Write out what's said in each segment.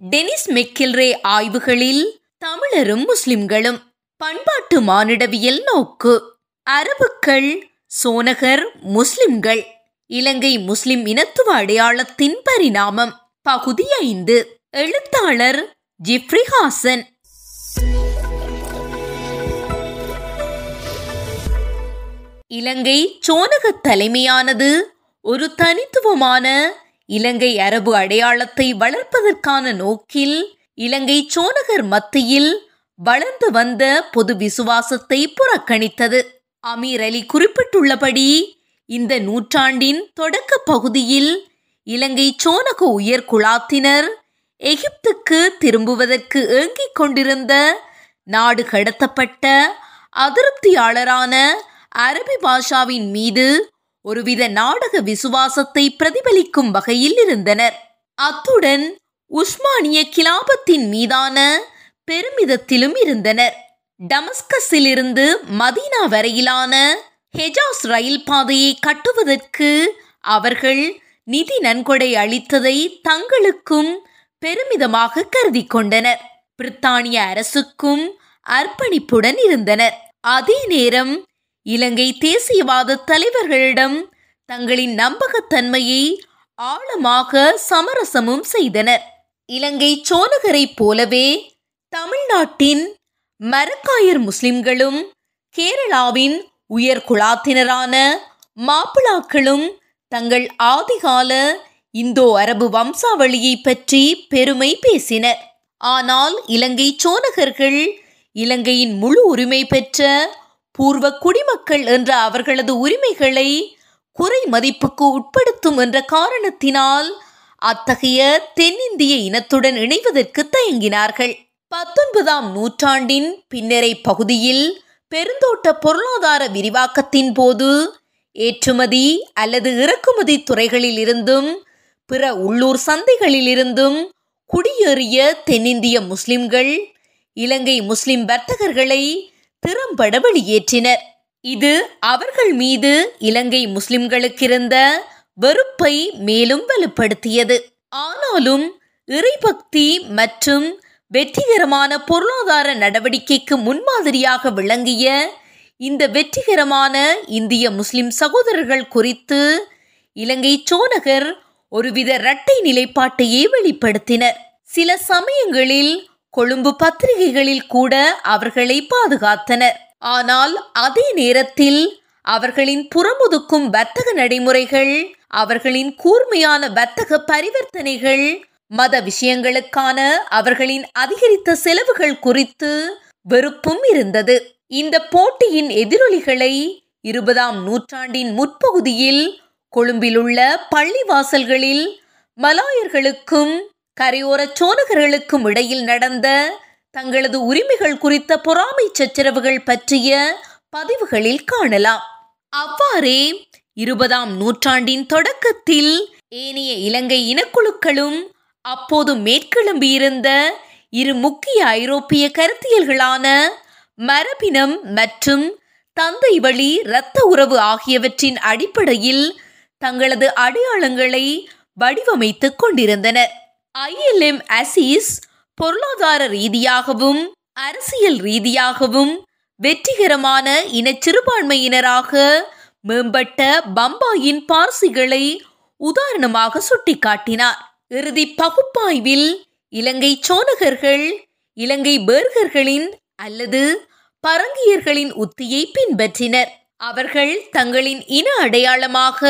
Denis மெக்கில்ரே ஆய்வுகளில் தமிழரும் முஸ்லிம்களும் பண்பாட்டு மானிடவியல் நோக்கு அரபுக்கள் சோனகர் முஸ்லிம்கள் இலங்கை முஸ்லிம் இனத்துவ அடையாளத்தின் பரிணாமம் பகுதி ஐந்து எழுத்தாளர் ஜிப்ரி ஹாசன் இலங்கை சோனக தலைமையானது ஒரு தனித்துவமான இலங்கை அரபு அடையாளத்தை வளர்ப்பதற்கான நோக்கில் இலங்கை சோனகர் மத்தியில் வளர்ந்து வந்த பொது விசுவாசத்தை புறக்கணித்தது அமீர் அலி குறிப்பிட்டுள்ளபடி இந்த நூற்றாண்டின் தொடக்க பகுதியில் இலங்கை சோனக உயர்குலாத்தினர் எகிப்துக்கு திரும்புவதற்கு ஏங்கிக் கொண்டிருந்த நாடு கடத்தப்பட்ட அதிருப்தியாளரான அரபி பாஷாவின் மீது ஒருவித நாடக விசுவாசத்தை பிரதிபலிக்கும் வகையில் இருந்தனர் அத்துடன் உஸ்மானிய கிலாபத்தின் மீதான பெருமிதத்திலும் இருந்தனர் டமஸ்கஸிலிருந்து மதீனா வரையிலான ஹெஜாஸ் ரயில் பாதையை கட்டுவதற்கு அவர்கள் நிதி நன்கொடை அளித்ததை தங்களுக்கும் பெருமிதமாக கருதி கொண்டனர் பிரித்தானிய அரசுக்கும் அர்ப்பணிப்புடன் இருந்தனர் அதே நேரம் இலங்கை தேசியவாத தலைவர்களிடம் தங்களின் நம்பகத்தன்மையை ஆழமாக சமரசமும் செய்தனர் இலங்கை சோழகரைப் போலவே தமிழ்நாட்டின் மரக்காயர் முஸ்லிம்களும் கேரளாவின் உயர் குலாத்தினரான மாப்பிளாக்களும் தங்கள் ஆதிகால இந்தோ அரபு வம்சாவளியை பற்றி பெருமை பேசினர் ஆனால் இலங்கை சோனகர்கள் இலங்கையின் முழு உரிமை பெற்ற பூர்வ குடிமக்கள் என்ற அவர்களது உரிமைகளை குறை மதிப்புக்கு உட்படுத்தும் என்ற காரணத்தினால் அத்தகைய தென்னிந்திய இனத்துடன் இணைவதற்கு தயங்கினார்கள் பத்தொன்பதாம் நூற்றாண்டின் பின்னரை பகுதியில் பெருந்தோட்ட பொருளாதார விரிவாக்கத்தின் போது ஏற்றுமதி அல்லது இறக்குமதி துறைகளில் இருந்தும் பிற உள்ளூர் சந்தைகளில் இருந்தும் குடியேறிய தென்னிந்திய முஸ்லிம்கள் இலங்கை முஸ்லிம் வர்த்தகர்களை திறம்பட வெளியேற்றினர் இது அவர்கள் மீது இலங்கை முஸ்லிம்களுக்கிருந்த வெறுப்பை மேலும் வலுப்படுத்தியது ஆனாலும் இறைபக்தி மற்றும் வெற்றிகரமான பொருளாதார நடவடிக்கைக்கு முன்மாதிரியாக விளங்கிய இந்த வெற்றிகரமான இந்திய முஸ்லிம் சகோதரர்கள் குறித்து இலங்கை சோனகர் ஒருவித இரட்டை நிலைப்பாட்டையே வெளிப்படுத்தினர் சில சமயங்களில் கொழும்பு பத்திரிகைகளில் கூட அவர்களை பாதுகாத்தனர் ஆனால் அதே நேரத்தில் அவர்களின் புறமுதுக்கும் வர்த்தக நடைமுறைகள் அவர்களின் கூர்மையான வர்த்தக பரிவர்த்தனைகள் மத விஷயங்களுக்கான அவர்களின் அதிகரித்த செலவுகள் குறித்து வெறுப்பும் இருந்தது இந்த போட்டியின் எதிரொலிகளை இருபதாம் நூற்றாண்டின் முற்பகுதியில் கொழும்பிலுள்ள பள்ளிவாசல்களில் மலாயர்களுக்கும் கரையோர சோனகர்களுக்கும் இடையில் நடந்த தங்களது உரிமைகள் குறித்த பொறாமை சச்சரவுகள் பற்றிய பதிவுகளில் காணலாம் அவ்வாறே இருபதாம் நூற்றாண்டின் தொடக்கத்தில் ஏனைய இலங்கை இனக்குழுக்களும் அப்போது மேற்கிளம்பியிருந்த இரு முக்கிய ஐரோப்பிய கருத்தியல்களான மரபினம் மற்றும் தந்தை வழி இரத்த உறவு ஆகியவற்றின் அடிப்படையில் தங்களது அடையாளங்களை வடிவமைத்துக் கொண்டிருந்தனர் ஐஎல்எம் அசீஸ் பொருளாதார ரீதியாகவும் அரசியல் ரீதியாகவும் வெற்றிகரமான இன சிறுபான்மையினராக மேம்பட்ட பம்பாயின் பார்சிகளை உதாரணமாக சுட்டிக்காட்டினார் இறுதி பகுப்பாய்வில் இலங்கை சோனகர்கள் இலங்கை பேர்கர்களின் அல்லது பரங்கியர்களின் உத்தியை பின்பற்றினர் அவர்கள் தங்களின் இன அடையாளமாக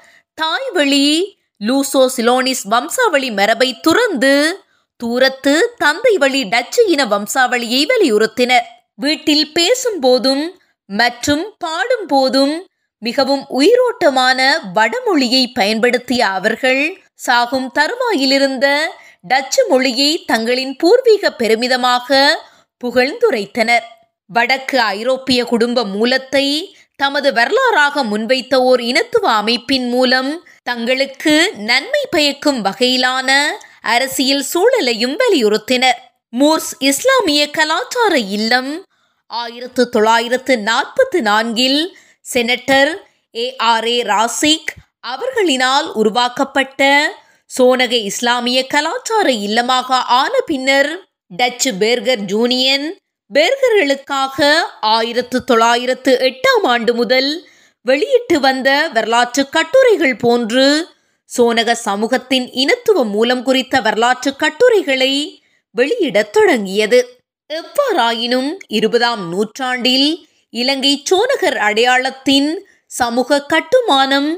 தாய்வழி லூசோ சிலோனிஸ் வம்சாவளி மரபை துறந்து தூரத்து தந்தை வழி டச்சு இன வம்சாவளியை வலியுறுத்தினர் வீட்டில் பேசும்போதும் மற்றும் பாடும் போதும் மிகவும் உயிரோட்டமான வடமொழியை பயன்படுத்திய அவர்கள் சாகும் தருவாயிலிருந்த டச்சு மொழியை தங்களின் பூர்வீக பெருமிதமாக புகழ்ந்துரைத்தனர் வடக்கு ஐரோப்பிய குடும்ப மூலத்தை தமது வரலாறாக முன்வைத்த ஓர் இனத்துவ அமைப்பின் மூலம் தங்களுக்கு நன்மை பயக்கும் வகையிலான அரசியல் சூழலையும் வலியுறுத்தினர் மூர்ஸ் இஸ்லாமிய கலாச்சார இல்லம் ஆயிரத்து தொள்ளாயிரத்து நாற்பத்தி நான்கில் செனட்டர் ஏ ஆர் ஏ ராசிக் அவர்களினால் உருவாக்கப்பட்ட சோனக இஸ்லாமிய கலாச்சார இல்லமாக ஆன பின்னர் டச்சு பேர்கர் ஜூனியன் பேர்கர்களுக்காக ஆயிரத்து தொள்ளாயிரத்து எட்டாம் ஆண்டு முதல் வெளியிட்டு வந்த வரலாற்று கட்டுரைகள் போன்று சோனக சமூகத்தின் இனத்துவ மூலம் குறித்த வரலாற்று கட்டுரைகளை வெளியிடத் தொடங்கியது எவ்வாறாயினும் இருபதாம் நூற்றாண்டில் இலங்கை சோனகர் அடையாளத்தின் சமூக கட்டுமானம்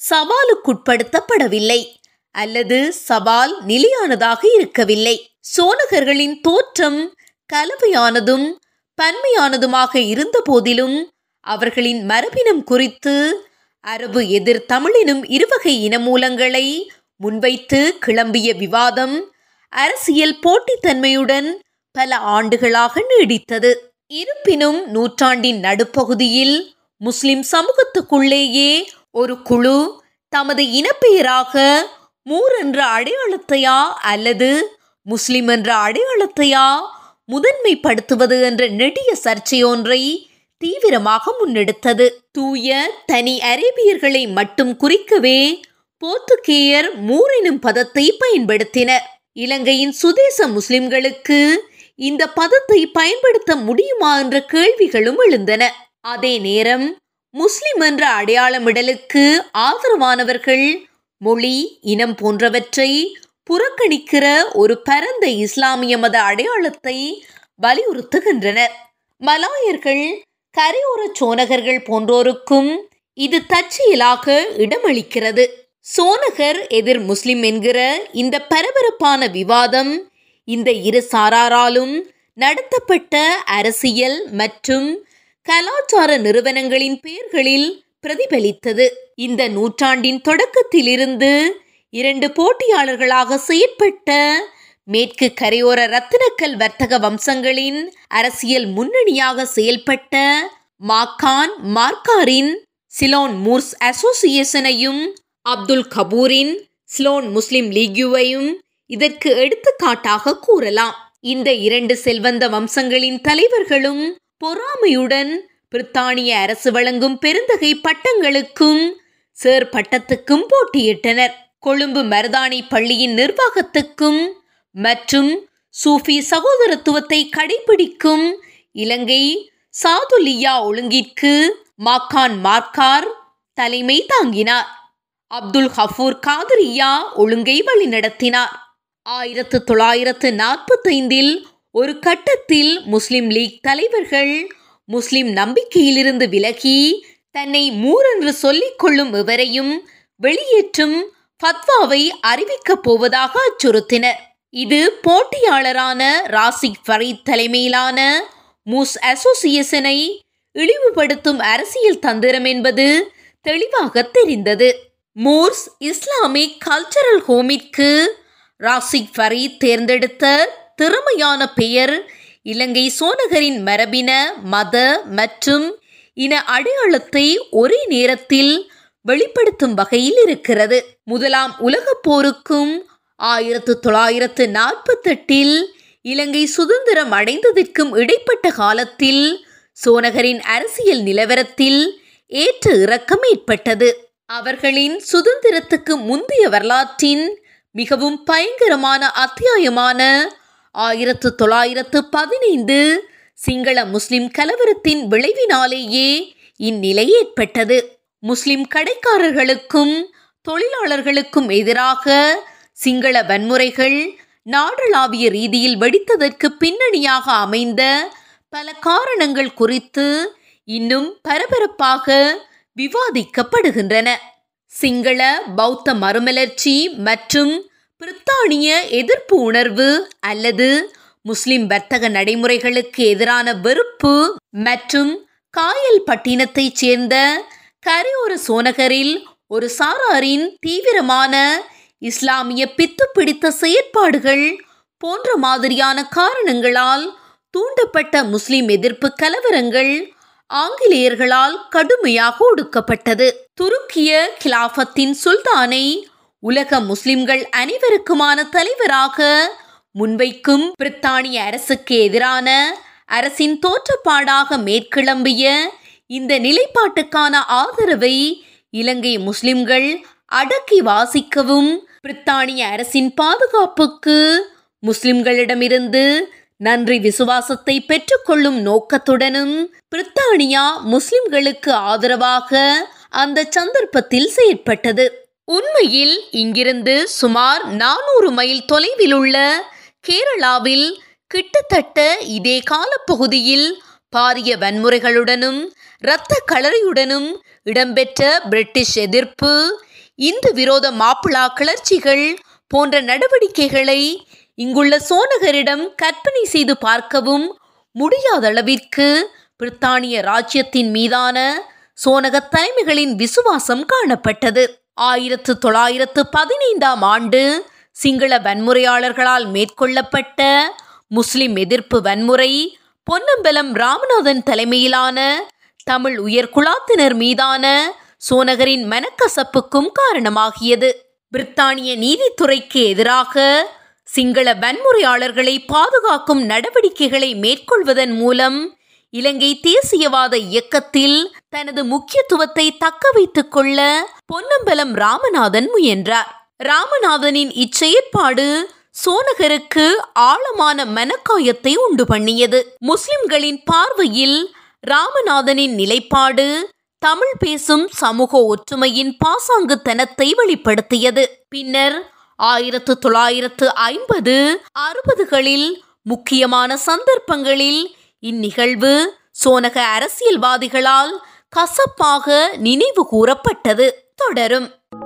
சவாலுக்குட்படுத்தப்படவில்லை அல்லது சவால் நிலையானதாக இருக்கவில்லை சோனகர்களின் தோற்றம் கலவையானதும் பன்மையானதுமாக இருந்த போதிலும் அவர்களின் மரபினம் குறித்து அரபு எதிர் தமிழினும் இருவகை இனமூலங்களை முன்வைத்து கிளம்பிய விவாதம் அரசியல் போட்டித்தன்மையுடன் பல ஆண்டுகளாக நீடித்தது இருப்பினும் நூற்றாண்டின் நடுப்பகுதியில் முஸ்லிம் சமூகத்துக்குள்ளேயே ஒரு குழு தமது இனப்பெயராக மூர் என்ற அடையாளத்தையா அல்லது முஸ்லிம் என்ற அடையாளத்தையா முதன்மைப்படுத்துவது என்ற நெடிய சர்ச்சையொன்றை தீவிரமாக முன்னெடுத்தது தூய தனி அரேபியர்களை மட்டும் குறிக்கவே போர்த்துகேயர் மூர் எனும் பதத்தை பயன்படுத்தினர் இலங்கையின் சுதேச முஸ்லிம்களுக்கு இந்த பதத்தை பயன்படுத்த முடியுமா என்ற கேள்விகளும் எழுந்தன அதே நேரம் முஸ்லிம் என்ற அடையாளமிடலுக்கு ஆதரவானவர்கள் மொழி இனம் போன்றவற்றை புறக்கணிக்கிற ஒரு பரந்த இஸ்லாமிய மத அடையாளத்தை வலியுறுத்துகின்றனர் மலாயர்கள் கரையோர சோனகர்கள் போன்றோருக்கும் இது தற்செயலாக இடமளிக்கிறது சோனகர் எதிர் முஸ்லிம் என்கிற இந்த பரபரப்பான விவாதம் இந்த இரு சாராராலும் நடத்தப்பட்ட அரசியல் மற்றும் கலாச்சார நிறுவனங்களின் பெயர்களில் பிரதிபலித்தது இந்த நூற்றாண்டின் தொடக்கத்திலிருந்து இரண்டு போட்டியாளர்களாக செயற்பட்ட மேற்கு கரையோர ரத்தினக்கல் வர்த்தக வம்சங்களின் அரசியல் முன்னணியாக செயல்பட்ட மாக்கான் மார்க்காரின் சிலோன் மூர்ஸ் அசோசியேஷனையும் அப்துல் கபூரின் ஸ்லோன் முஸ்லிம் லீக்யூவையும் இதற்கு எடுத்துக்காட்டாக கூறலாம் இந்த இரண்டு செல்வந்த வம்சங்களின் தலைவர்களும் பொறாமையுடன் பிரித்தானிய அரசு வழங்கும் பெருந்தகை பட்டங்களுக்கும் சேர் பட்டத்துக்கும் போட்டியிட்டனர் கொழும்பு மருதாணி பள்ளியின் நிர்வாகத்துக்கும் மற்றும் சூஃபி சகோதரத்துவத்தை கடைபிடிக்கும் இலங்கை சாதுலியா ஒழுங்கிற்கு மாக்கான் மார்க்கார் தலைமை தாங்கினார் அப்துல் ஹஃபூர் காதரியா ஒழுங்கை வழிநடத்தினார் ஆயிரத்து தொள்ளாயிரத்து நாற்பத்தைந்தில் ஒரு கட்டத்தில் முஸ்லிம் லீக் தலைவர்கள் முஸ்லிம் நம்பிக்கையிலிருந்து விலகி தன்னை மூர் என்று சொல்லிக் கொள்ளும் எவரையும் வெளியேற்றும் ஃபத்வாவை அறிவிக்கப் போவதாக அச்சுறுத்தினர் இது போட்டியாளரான ராசிக் ஃபரீத் தலைமையிலான மூஸ் அசோசியேஷனை இழிவுபடுத்தும் அரசியல் தந்திரம் என்பது தெளிவாக தெரிந்தது மூர்ஸ் இஸ்லாமிக் கல்ச்சரல் ஹோமிற்கு ராசிக் ஃபரீத் தேர்ந்தெடுத்த திறமையான பெயர் இலங்கை சோனகரின் மரபின மத மற்றும் இன அடையாளத்தை ஒரே நேரத்தில் வெளிப்படுத்தும் வகையில் இருக்கிறது முதலாம் உலகப் போருக்கும் ஆயிரத்து தொள்ளாயிரத்து நாற்பத்தெட்டில் இலங்கை சுதந்திரம் அடைந்ததற்கும் இடைப்பட்ட காலத்தில் சோனகரின் அரசியல் நிலவரத்தில் ஏற்ற இறக்கம் ஏற்பட்டது அவர்களின் சுதந்திரத்துக்கு முந்தைய வரலாற்றின் மிகவும் பயங்கரமான அத்தியாயமான ஆயிரத்து தொள்ளாயிரத்து பதினைந்து சிங்கள முஸ்லிம் கலவரத்தின் விளைவினாலேயே இந்நிலை ஏற்பட்டது முஸ்லிம் கடைக்காரர்களுக்கும் தொழிலாளர்களுக்கும் எதிராக சிங்கள வன்முறைகள் நாடளாவிய ரீதியில் வெடித்ததற்கு பின்னணியாக அமைந்த பல காரணங்கள் குறித்து இன்னும் பரபரப்பாக விவாதிக்கப்படுகின்றன சிங்கள பௌத்த மறுமலர்ச்சி மற்றும் பிரித்தானிய எதிர்ப்பு உணர்வு அல்லது முஸ்லிம் வர்த்தக நடைமுறைகளுக்கு எதிரான வெறுப்பு மற்றும் காயல் பட்டினத்தைச் சேர்ந்த கரையோர சோனகரில் ஒரு சாராரின் தீவிரமான இஸ்லாமிய பித்து பிடித்த செயற்பாடுகள் போன்ற மாதிரியான காரணங்களால் தூண்டப்பட்ட முஸ்லிம் எதிர்ப்பு கலவரங்கள் ஆங்கிலேயர்களால் கடுமையாக ஒடுக்கப்பட்டது துருக்கிய கிலாஃபத்தின் சுல்தானை உலக முஸ்லிம்கள் அனைவருக்குமான தலைவராக முன்வைக்கும் பிரித்தானிய அரசுக்கு எதிரான அரசின் தோற்றப்பாடாக மேற்கிளம்பிய இந்த நிலைப்பாட்டுக்கான ஆதரவை இலங்கை முஸ்லிம்கள் அடக்கி வாசிக்கவும் பிரித்தானிய அரசின் பாதுகாப்புக்கு முஸ்லிம்களிடமிருந்து நன்றி விசுவாசத்தை பெற்றுக்கொள்ளும் நோக்கத்துடனும் பிரித்தானியா முஸ்லிம்களுக்கு ஆதரவாக அந்த சந்தர்ப்பத்தில் செயற்பட்டது உண்மையில் இங்கிருந்து சுமார் நானூறு மைல் தொலைவில் உள்ள கேரளாவில் கிட்டத்தட்ட இதே காலப்பகுதியில் பாரிய வன்முறைகளுடனும் இரத்த களறியுடனும் இடம்பெற்ற பிரிட்டிஷ் எதிர்ப்பு இந்து விரோத மாப்பிளா கிளர்ச்சிகள் போன்ற நடவடிக்கைகளை இங்குள்ள சோனகரிடம் கற்பனை செய்து பார்க்கவும் முடியாத அளவிற்கு பிரித்தானிய ராஜ்யத்தின் மீதான சோனக தலைமைகளின் விசுவாசம் காணப்பட்டது ஆயிரத்து தொள்ளாயிரத்து பதினைந்தாம் ஆண்டு சிங்கள வன்முறையாளர்களால் மேற்கொள்ளப்பட்ட முஸ்லிம் எதிர்ப்பு வன்முறை பொன்னம்பலம் ராமநாதன் தலைமையிலான தமிழ் உயர்குலாத்தினர் மீதான சோனகரின் மனக்கசப்புக்கும் காரணமாகியது பிரித்தானிய நீதித்துறைக்கு எதிராக சிங்கள வன்முறையாளர்களை பாதுகாக்கும் நடவடிக்கைகளை மேற்கொள்வதன் மூலம் இலங்கை தேசியவாத இயக்கத்தில் தனது முக்கியத்துவத்தை தக்க வைத்துக் கொள்ள பொன்னம்பலம் ராமநாதன் முயன்றார் ராமநாதனின் இச்செயற்பாடு சோனகருக்கு ஆழமான மனக்காயத்தை உண்டு பண்ணியது முஸ்லிம்களின் பார்வையில் ராமநாதனின் நிலைப்பாடு தமிழ் பேசும் சமூக ஒற்றுமையின் பாசாங்குத்தனத்தை வெளிப்படுத்தியது பின்னர் ஆயிரத்து தொள்ளாயிரத்து ஐம்பது அறுபதுகளில் முக்கியமான சந்தர்ப்பங்களில் இந்நிகழ்வு சோனக அரசியல்வாதிகளால் கசப்பாக நினைவு கூறப்பட்டது தொடரும்